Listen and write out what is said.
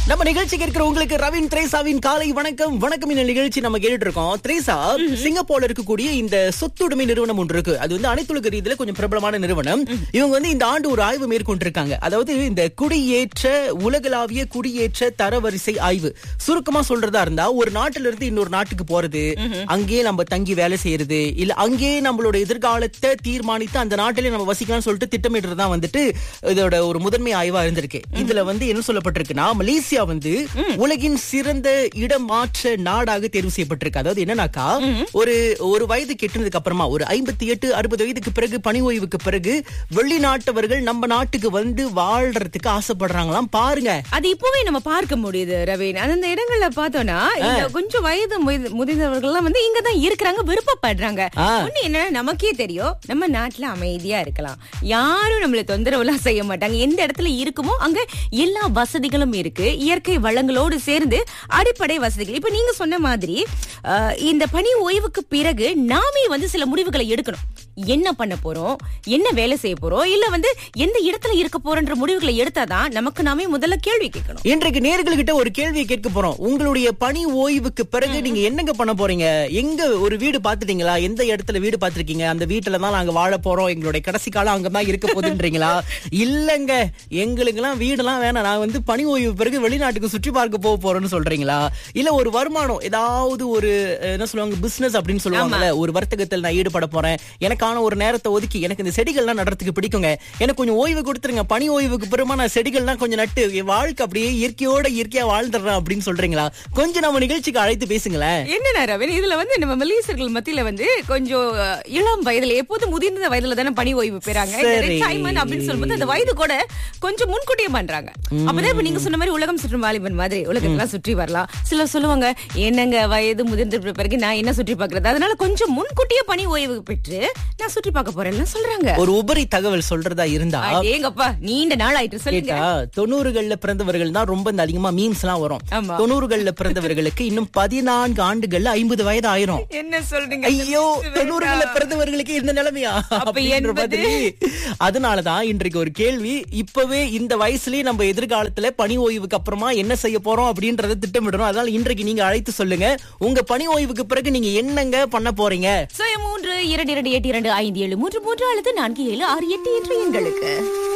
நம்ம நிகழ்ச்சிக்கு இருக்கிற உங்களுக்கு ரவின் திரேசாவின் காலை வணக்கம் வணக்கம் இந்த நிகழ்ச்சி நம்ம கேட்டுட்டு இருக்கோம் திரேசா சிங்கப்பூர்ல இருக்கக்கூடிய இந்த சொத்துடைமை நிறுவனம் ஒன்று இருக்கு அது வந்து அனைத்துலக ரீதியில கொஞ்சம் பிரபலமான நிறுவனம் இவங்க வந்து இந்த ஆண்டு ஒரு ஆய்வு மேற்கொண்டிருக்காங்க அதாவது இந்த குடியேற்ற உலகளாவிய குடியேற்ற தரவரிசை ஆய்வு சுருக்கமா சொல்றதா இருந்தா ஒரு நாட்டுல இருந்து இன்னொரு நாட்டுக்கு போறது அங்கேயே நம்ம தங்கி வேலை செய்யறது இல்ல அங்கேயே நம்மளோட எதிர்காலத்தை தீர்மானித்து அந்த நாட்டிலே நம்ம வசிக்கலாம்னு சொல்லிட்டு திட்டமிடுறது தான் வந்துட்டு இதோட ஒரு முதன்மை ஆய்வா இருந்திருக்கு இதுல வந்து என்ன சொல்லப்பட்டிருக்குன்னா மலேசியா வந்து உலகின் சிறந்த இடமாற்ற நாடாக தேர்வு செய்யப்பட்டிருக்கு அதாவது என்னன்னாக்கா ஒரு ஒரு வயது கெட்டினதுக்கு அப்புறமா ஒரு ஐம்பத்தி எட்டு அறுபது வயதுக்கு பிறகு பணி ஓய்வுக்கு பிறகு வெளிநாட்டவர்கள் நம்ம நாட்டுக்கு வந்து வாழ்றதுக்கு ஆசைப்படுறாங்களாம் பாருங்க அது இப்பவே நம்ம பார்க்க முடியுது ரவீன் அந்த இடங்கள்ல பார்த்தோம்னா இந்த கொஞ்சம் வயது முதி- முதிர்ந்தவர்கள்லாம் வந்து இங்க தான் இருக்கிறாங்க விருப்பப்படுறாங்க ஆ. ஒண்ணு என்ன நமக்கே தெரியும் நம்ம நாட்டுல அமைதியா இருக்கலாம் யாரும் நம்மள தொந்தரவுலாம் செய்ய மாட்டாங்க எந்த இடத்துல இருக்குமோ அங்க எல்லா வசதிகளும் இருக்கு இயற்கை வளங்களோடு சேர்ந்து அடிப்படை வசதிகள் இப்ப நீங்க சொன்ன மாதிரி அஹ், இந்த பணி ஓய்வுக்கு பிறகு நாமே வந்து சில முடிவுகளை எடுக்கணும் என்ன பண்ண போறோம் என்ன வேலை செய்ய போறோம் இல்ல வந்து எந்த இடத்துல இருக்க போறோன்ற முடிவுகளை எடுத்தாதான் நமக்கு நாமே முதல்ல கேள்வி கேட்கணும் இன்றைக்கு நேர்கள்கிட்ட ஒரு கேள்வியை கேட்க போறோம் உங்களுடைய பணி ஓய்வுக்கு பிறகு நீங்க என்னங்க பண்ண போறீங்க எங்க ஒரு வீடு பாத்துட்டீங்களா எந்த இடத்துல வீடு பாத்திருக்கீங்க அந்த வீட்டுல தான் நாங்க வாழ போறோம் எங்களுடைய கடைசி காலம் அங்கதான் இருக்க போகுதுன்றீங்களா இல்லங்க எங்களுக்கு எல்லாம் வீடெல்லாம் வேணாம் நான் வந்து பணி ஓய்வு பிறகு வெளிநாட்டுக்கு சுற்றி பார்க்க போக போறேன்னு சொல்றீங்களா இல்ல ஒரு வருமானம் ஏதாவது ஒரு அஹ், என்ன சொல்லுவாங்க பிசினஸ் அப்படின்னு சொல்லுவாங்கல்ல ஒரு வர்த்தகத்தில் நான் ஈடுபட போறேன் எனக்கான ஒரு நேரத்தை ஒதுக்கி எனக்கு இந்த செடிகள்லாம் நடுறதுக்கு பிடிக்குங்க எனக்கு கொஞ்சம் ஓய்வு கொடுத்துருங்க பனி ஓய்வுக்கு பிறமா நான் செடிகள்லாம் கொஞ்சம் நட்டு என் வாழ்க்கை அப்படியே இயற்கையோட இயற்கையா வாழ்ந்துடுறேன் அப்படின்னு சொல்றீங்களா கொஞ்சம் நம்ம நிகழ்ச்சிக்கு அழைத்து பேசுங்களேன் என்ன ரவீன் இதுல வந்து நம்ம மலேசியர்கள் மத்தியில வந்து கொஞ்சம் அஹ், இளம் வயதுல எப்போதும் முதிர்ந்த வயதுல தானே பணி ஓய்வு பெறாங்க இந்த சரி. retirement அப்படின்னு சொல்லும்போது அந்த வயது கூட கொஞ்சம் முன்கூட்டியே பண்றாங்க அப்பதான் இப்ப நீங்க சொன்ன மாதிரி உலகம் சுற்றும் வாலிபன் மாதிரி உலகத்தெல்லாம் சுற்றி வரலாம் சிலர் சொல்லுவாங்க என்னங்க வயது முதிர்ந்த பிறகு நான் என்ன சுற்றி பார்க்கறது அதனால கொஞ்சம் முன்கூட்டியே பணி ஓய்வு பெற்று நான் சுற்றி பார்க்க போறேன்னு சொல்றாங்க ஒரு உபரி தகவல் சொல்றதா இருந்தா ஏங்கப்பா நீண்ட நாள் ஆயிட்டு சொல்லுங்க கேட்டா தொண்ணூறுகள்ல பிறந்தவர்கள் தான் ரொம்ப இந்த அதிகமா மீம்ஸ் எல்லாம் வரும் ஆமா. தொண்ணூறுகள்ல பிறந்தவர்களுக்கு இன்னும் பதினான்கு ஆண்டுகள்ல ஐம்பது வயது ஆயிரும் என்ன சொல்றீங்க ஐயோ தொண்ணூறுகள்ல பிறந்தவர்களுக்கு இந்த நிலைமையா அப்படின்ற எண்பது? மாதிரி அதனாலதான் இன்றைக்கு ஒரு கேள்வி இப்பவே இந்த வயசுலயே நம்ம எதிர்காலத்துல பணி ஓய்வுக்கு அப்புறமா என்ன செய்ய போறோம் அப்படின்றத திட்டமிடணும் அதனால இன்றைக்கு நீங்க அழைத்து சொல்லுங்க உங்க பணி ஓய்வுக்கு பிறகு நீங்க என்னங்க பண்ண போறீங்க சுய மூன்று இரண்டு இரண்டு எட்டு இரண்டு ஐந்து ஏழு மூன்று மூன்று அல்லது நான்கு ஏழு ஆறு எட்டு என்ற எண்களுக்கு